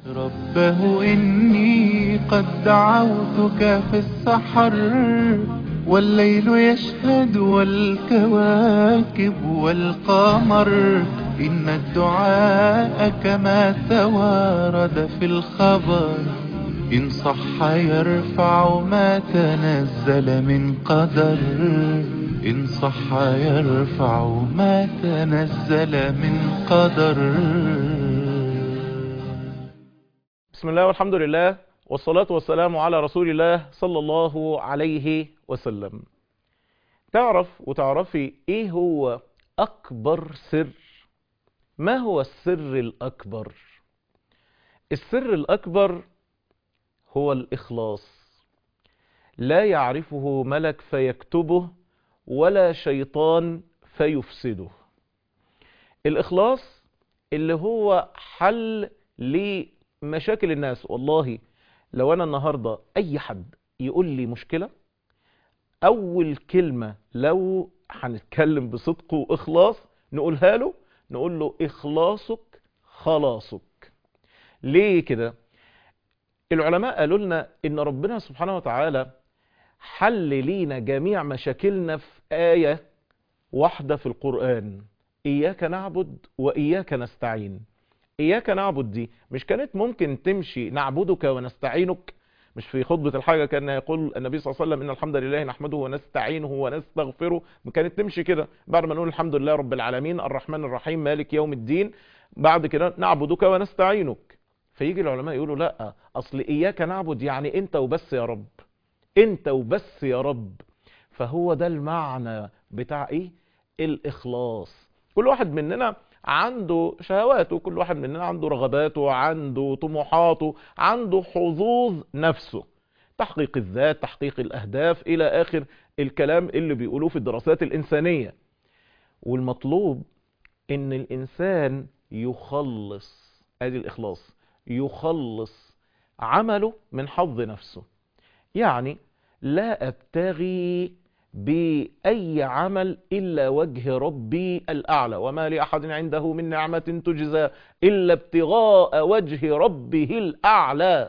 ربه إني قد دعوتك في السحر والليل يشهد والكواكب والقمر إن الدعاء كما توارد في الخبر إن صح يرفع ما تنزل من قدر إن صح يرفع ما تنزل من قدر بسم الله والحمد لله والصلاة والسلام على رسول الله صلى الله عليه وسلم تعرف وتعرفي ايه هو اكبر سر ما هو السر الاكبر السر الاكبر هو الاخلاص لا يعرفه ملك فيكتبه ولا شيطان فيفسده الاخلاص اللي هو حل لمشاكل الناس والله لو انا النهاردة اي حد يقول لي مشكلة اول كلمة لو هنتكلم بصدق واخلاص نقولها له نقول له اخلاصك خلاصك ليه كده العلماء قالوا لنا ان ربنا سبحانه وتعالى حل لينا جميع مشاكلنا في آية واحدة في القرآن إياك نعبد وإياك نستعين إياك نعبد دي مش كانت ممكن تمشي نعبدك ونستعينك مش في خطبة الحاجة كان يقول النبي صلى الله عليه وسلم إن الحمد لله نحمده ونستعينه ونستغفره كانت تمشي كده بعد ما نقول الحمد لله رب العالمين الرحمن الرحيم مالك يوم الدين بعد كده نعبدك ونستعينك فيجي العلماء يقولوا لا أصل إياك نعبد يعني أنت وبس يا رب أنت وبس يا رب فهو ده المعنى بتاع إيه الإخلاص كل واحد مننا عنده شهواته كل واحد مننا عنده رغباته عنده طموحاته عنده حظوظ نفسه تحقيق الذات تحقيق الأهداف إلى آخر الكلام اللي بيقولوه في الدراسات الإنسانية والمطلوب إن الإنسان يخلص ادي الإخلاص يخلص عمله من حظ نفسه يعني لا أبتغي بأي عمل إلا وجه ربي الأعلى وما لأحد عنده من نعمة تجزى إلا ابتغاء وجه ربه الأعلى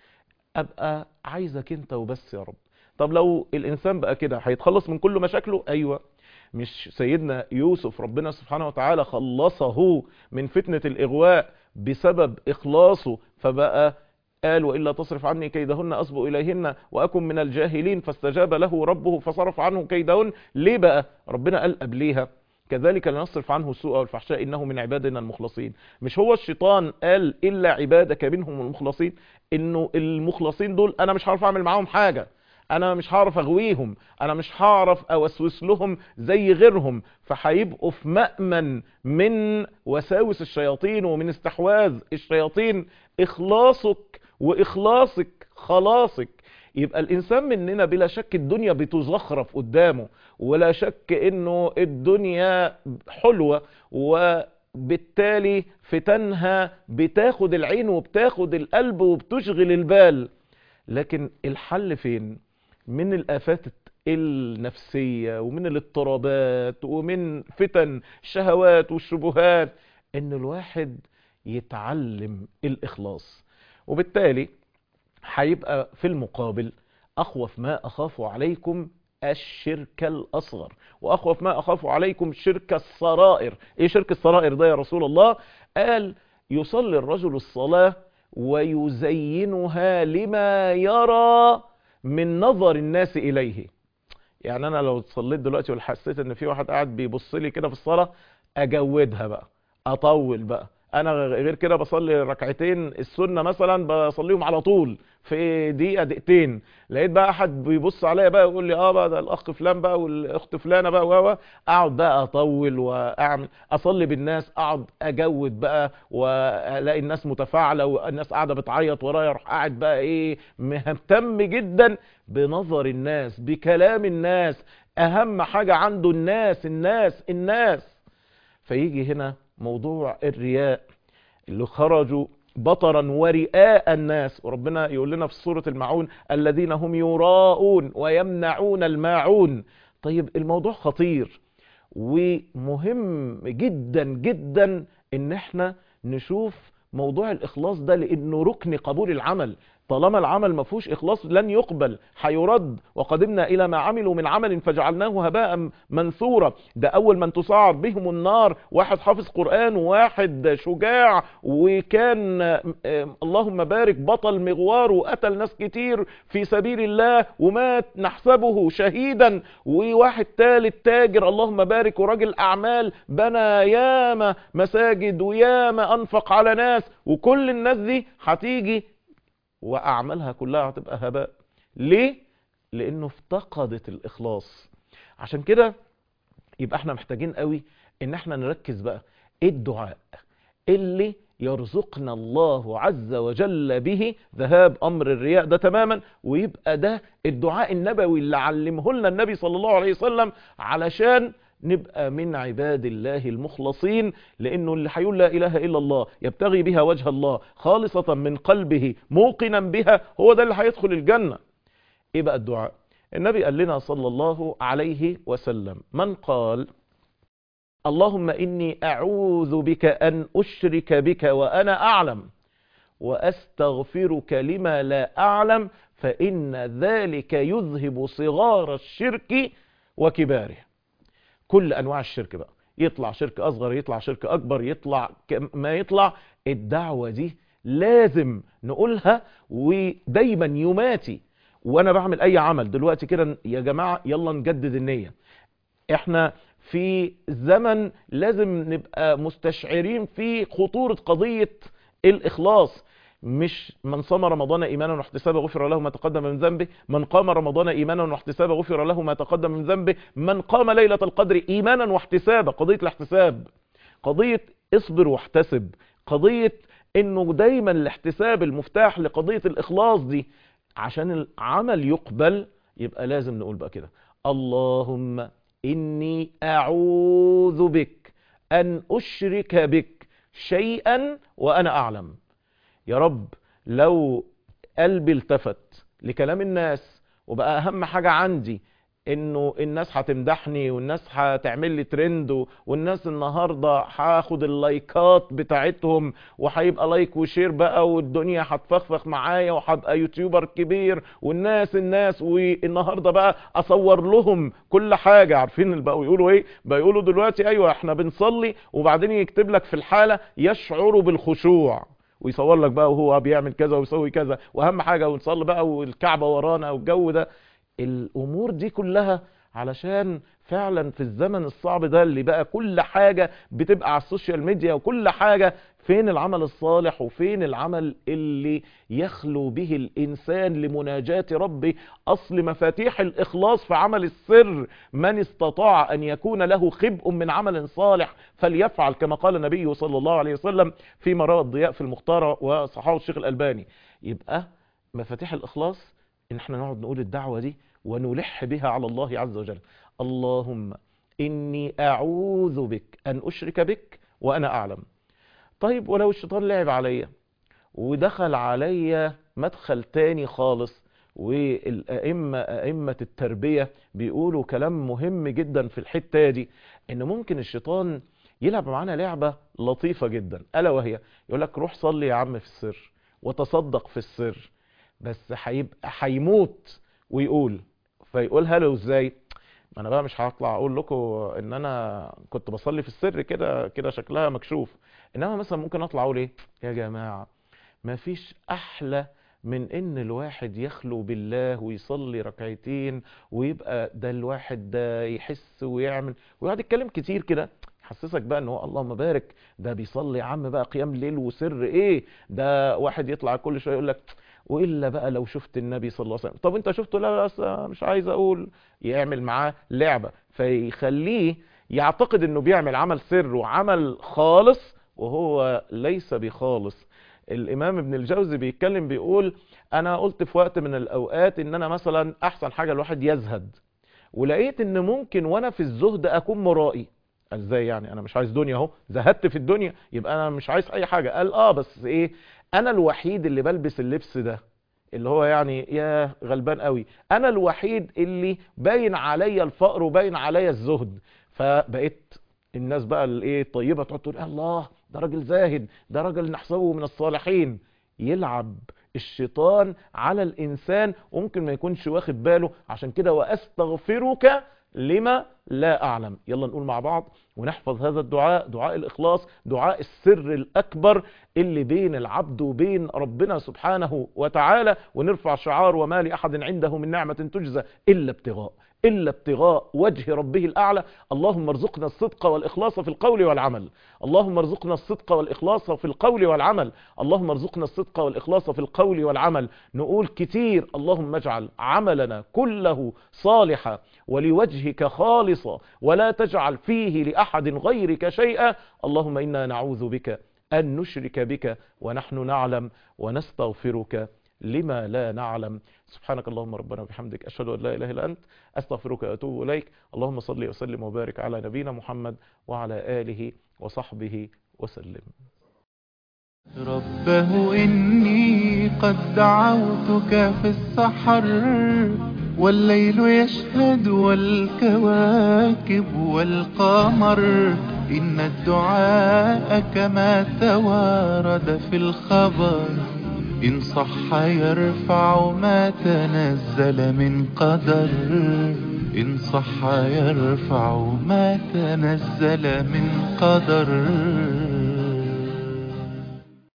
أبقى عايزك أنت وبس يا رب طب لو الإنسان بقى كده هيتخلص من كل مشاكله أيوة مش سيدنا يوسف ربنا سبحانه وتعالى خلصه من فتنة الإغواء بسبب إخلاصه فبقى قال وإلا تصرف عني كيدهن أصب إليهن وأكن من الجاهلين فاستجاب له ربه فصرف عنه كيدهن ليه بقى ربنا قال قبليها كذلك لنصرف عنه السوء والفحشاء إنه من عبادنا المخلصين مش هو الشيطان قال إلا عبادك منهم المخلصين إنه المخلصين دول أنا مش هعرف أعمل معاهم حاجة انا مش هعرف اغويهم انا مش هعرف اوسوس لهم زي غيرهم فهيبقوا في مأمن من وساوس الشياطين ومن استحواذ الشياطين اخلاصك واخلاصك خلاصك يبقى الانسان مننا بلا شك الدنيا بتزخرف قدامه ولا شك انه الدنيا حلوة وبالتالي فتنها بتاخد العين وبتاخد القلب وبتشغل البال لكن الحل فين من الآفات النفسية ومن الاضطرابات ومن فتن الشهوات والشبهات ان الواحد يتعلم الإخلاص وبالتالي هيبقى في المقابل أخوف ما أخاف عليكم الشرك الأصغر وأخوف ما أخاف عليكم شرك السرائر إيه شرك السرائر ده يا رسول الله قال يصلي الرجل الصلاة ويزينها لما يرى من نظر الناس إليه يعني أنا لو صليت دلوقتي وحسيت إن في واحد قاعد بيبص لي كده في الصلاة أجودها بقى أطول بقى أنا غير كده بصلي ركعتين السنة مثلا بصليهم على طول في دقيقة دقيقتين لقيت بقى أحد بيبص عليا بقى يقول لي اه بقى ده الأخ فلان بقى والأخت فلانة بقى و أقعد بقى أطول وأعمل أصلي بالناس أقعد أجود بقى وألاقي الناس متفاعلة والناس قاعدة بتعيط ورايا أروح قاعد بقى إيه مهتم جدا بنظر الناس بكلام الناس أهم حاجة عنده الناس الناس الناس فيجي هنا موضوع الرياء اللي خرجوا بطرا ورئاء الناس وربنا يقول لنا في سورة المعون الذين هم يراءون ويمنعون الماعون طيب الموضوع خطير ومهم جدا جدا ان احنا نشوف موضوع الاخلاص ده لانه ركن قبول العمل طالما العمل ما فيهوش اخلاص لن يقبل هيرد وقدمنا الى ما عملوا من عمل فجعلناه هباء منثورا ده اول من تصعر بهم النار واحد حافظ قران وواحد شجاع وكان آه، اللهم بارك بطل مغوار وقتل ناس كتير في سبيل الله ومات نحسبه شهيدا وواحد تالت تاجر اللهم بارك وراجل اعمال بنى ياما مساجد وياما انفق على ناس وكل الناس دي هتيجي واعمالها كلها هتبقى هباء ليه لانه افتقدت الاخلاص عشان كده يبقى احنا محتاجين قوي ان احنا نركز بقى ايه الدعاء اللي يرزقنا الله عز وجل به ذهاب امر الرياء ده تماما ويبقى ده الدعاء النبوي اللي علمه لنا النبي صلى الله عليه وسلم علشان نبقى من عباد الله المخلصين لانه اللي هيقول لا اله الا الله يبتغي بها وجه الله خالصة من قلبه موقنا بها هو ده اللي هيدخل الجنة ايه بقى الدعاء النبي قال لنا صلى الله عليه وسلم من قال اللهم اني اعوذ بك ان اشرك بك وانا اعلم واستغفرك لما لا اعلم فان ذلك يذهب صغار الشرك وكباره كل انواع الشرك بقى يطلع شرك اصغر يطلع شرك اكبر يطلع ما يطلع الدعوة دي لازم نقولها ودايما يوماتي وانا بعمل اي عمل دلوقتي كده يا جماعة يلا نجدد النية احنا في زمن لازم نبقى مستشعرين في خطورة قضية الاخلاص مش من صام رمضان ايمانا واحتسابا غفر له ما تقدم من ذنبه من قام رمضان ايمانا واحتسابا غفر له ما تقدم من ذنبه من قام ليلة القدر ايمانا واحتسابا قضية الاحتساب قضية اصبر واحتسب قضية انه دايما الاحتساب المفتاح لقضية الاخلاص دي عشان العمل يقبل يبقى لازم نقول بقى كده اللهم اني اعوذ بك ان اشرك بك شيئا وانا اعلم يا رب لو قلبي التفت لكلام الناس وبقى اهم حاجة عندي انه الناس هتمدحني والناس هتعمل لي ترند والناس النهاردة هاخد اللايكات بتاعتهم وهيبقى لايك وشير بقى والدنيا هتفخفخ معايا وهبقى يوتيوبر كبير والناس الناس والنهاردة بقى اصور لهم كل حاجة عارفين اللي بقوا يقولوا ايه بقى يقولوا دلوقتي ايوه احنا بنصلي وبعدين يكتب لك في الحالة يشعر بالخشوع ويصور لك بقى وهو بيعمل كذا ويسوي كذا واهم حاجة ونصلي بقى والكعبة ورانا والجو ده الامور دي كلها علشان فعلا في الزمن الصعب ده اللي بقى كل حاجة بتبقى على السوشيال ميديا وكل حاجة فين العمل الصالح وفين العمل اللي يخلو به الإنسان لمناجاة ربه أصل مفاتيح الإخلاص في عمل السر من استطاع أن يكون له خبء من عمل صالح فليفعل كما قال النبي صلى الله عليه وسلم في روى الضياء في المختارة وصححه الشيخ الألباني يبقى مفاتيح الإخلاص إن احنا نقعد نقول الدعوة دي ونلح بها على الله عز وجل اللهم إني أعوذ بك أن أشرك بك وأنا أعلم طيب ولو الشيطان لعب عليا ودخل عليا مدخل تاني خالص والأئمة أئمة التربية بيقولوا كلام مهم جدا في الحتة دي إن ممكن الشيطان يلعب معانا لعبة لطيفة جدا ألا وهي يقول لك روح صلي يا عم في السر وتصدق في السر بس هيبقى هيموت ويقول فيقولها له ازاي ما انا بقى مش هطلع اقول لكم ان انا كنت بصلي في السر كده كده شكلها مكشوف انما مثلا ممكن اطلع اقول ايه يا جماعه ما فيش احلى من ان الواحد يخلو بالله ويصلي ركعتين ويبقى ده الواحد ده يحس ويعمل ويقعد يتكلم كتير كده يحسسك بقى ان هو اللهم بارك ده بيصلي يا عم بقى قيام ليل وسر ايه ده واحد يطلع كل شويه يقول لك والا بقى لو شفت النبي صلى الله عليه وسلم طب انت شفته لا بس مش عايز اقول يعمل معاه لعبة فيخليه يعتقد انه بيعمل عمل سر وعمل خالص وهو ليس بخالص الامام ابن الجوزي بيتكلم بيقول انا قلت في وقت من الاوقات ان انا مثلا احسن حاجة الواحد يزهد ولقيت ان ممكن وانا في الزهد اكون مرائي ازاي يعني انا مش عايز دنيا اهو زهدت في الدنيا يبقى انا مش عايز اي حاجة قال اه بس ايه انا الوحيد اللي بلبس اللبس ده اللي هو يعني يا غلبان قوي انا الوحيد اللي باين عليا الفقر وباين عليا الزهد فبقيت الناس بقى الايه الطيبه تقعد تقول الله ده راجل زاهد ده راجل نحسبه من الصالحين يلعب الشيطان على الإنسان وممكن ما يكونش واخد باله عشان كده وأستغفرك لما لا أعلم يلا نقول مع بعض ونحفظ هذا الدعاء دعاء الإخلاص دعاء السر الأكبر اللي بين العبد وبين ربنا سبحانه وتعالى ونرفع شعار وما لأحد عنده من نعمة تجزى إلا ابتغاء إلا ابتغاء وجه ربه الأعلى اللهم ارزقنا الصدق والإخلاص في القول والعمل اللهم ارزقنا الصدق والإخلاص في القول والعمل اللهم ارزقنا الصدق والإخلاص في القول والعمل نقول كتير اللهم اجعل عملنا كله صالحا ولوجهك خالصا ولا تجعل فيه لأحد غيرك شيئا اللهم إنا نعوذ بك أن نشرك بك ونحن نعلم ونستغفرك لما لا نعلم سبحانك اللهم ربنا وبحمدك أشهد أن لا إله إلا أنت أستغفرك وأتوب إليك اللهم صل وسلم وبارك على نبينا محمد وعلى آله وصحبه وسلم ربه إني قد دعوتك في السحر والليل يشهد والكواكب والقمر إن الدعاء كما توارد في الخبر إن صح يرفع ما تنزل من قدر إن صح يرفع ما تنزل من قدر